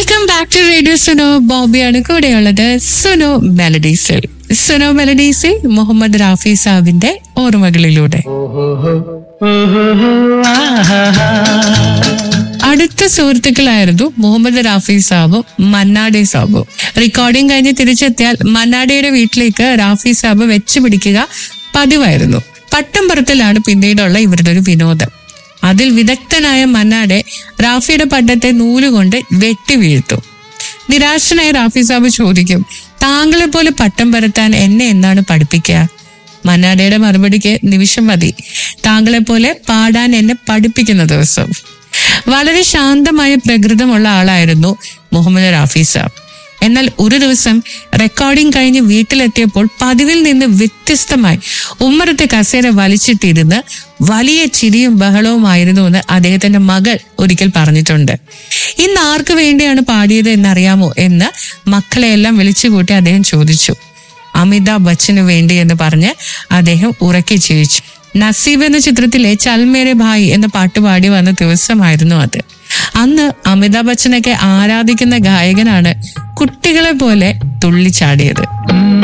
welcome back to radio Suno ബോബിയാണ് കൂടെയുള്ളത് സുനോ മെലഡീസിൽ സുനോ മെലഡീസിൽ മുഹമ്മദ് റാഫി സാബിന്റെ ഓർമ്മകളിലൂടെ അടുത്ത സുഹൃത്തുക്കളായിരുന്നു മുഹമ്മദ് റാഫി സാബും മന്നാഡെ സാബും റെക്കോർഡിംഗ് കഴിഞ്ഞ് തിരിച്ചെത്തിയാൽ മന്നാഡയുടെ വീട്ടിലേക്ക് റാഫി സാബ് വെച്ച് പിടിക്കുക പതിവായിരുന്നു പട്ടം പറത്തലാണ് പിന്നീടുള്ള ഇവരുടെ ഒരു വിനോദം അതിൽ വിദഗ്ധനായ മന്നാടെ റാഫിയുടെ പട്ടത്തെ നൂലുകൊണ്ട് വെട്ടി വീഴ്ത്തും നിരാശനായ റാഫി സാബ് ചോദിക്കും താങ്കളെ പോലെ പട്ടം പരത്താൻ എന്നെ എന്നാണ് പഠിപ്പിക്കുക മന്നാടയുടെ മറുപടിക്ക് നിമിഷം മതി താങ്കളെ പോലെ പാടാൻ എന്നെ പഠിപ്പിക്കുന്ന ദിവസം വളരെ ശാന്തമായ പ്രകൃതമുള്ള ആളായിരുന്നു മുഹമ്മദ് റാഫി സാബ് എന്നാൽ ഒരു ദിവസം റെക്കോർഡിംഗ് കഴിഞ്ഞ് വീട്ടിലെത്തിയപ്പോൾ പതിവിൽ നിന്ന് വ്യത്യസ്തമായി ഉമ്മറത്തെ കസേര വലിച്ചിട്ടിരുന്ന് വലിയ ചിരിയും ബഹളവുമായിരുന്നു എന്ന് അദ്ദേഹത്തിന്റെ മകൾ ഒരിക്കൽ പറഞ്ഞിട്ടുണ്ട് ഇന്ന് ആർക്ക് വേണ്ടിയാണ് പാടിയത് എന്നറിയാമോ എന്ന് മക്കളെയെല്ലാം വിളിച്ചുകൂട്ടി അദ്ദേഹം ചോദിച്ചു അമിതാഭ് ബച്ചന് വേണ്ടി എന്ന് പറഞ്ഞ് അദ്ദേഹം ഉറക്കെ ചിരിച്ചു നസീബ് എന്ന ചിത്രത്തിലെ ചൽ മേരെ ഭായ് എന്ന പാട്ട് പാടി വന്ന ദിവസമായിരുന്നു അത് അന്ന് അമിതാഭ് ബച്ചനൊക്കെ ആരാധിക്കുന്ന ഗായകനാണ് കുട്ടികളെ പോലെ തുള്ളിച്ചാടിയത്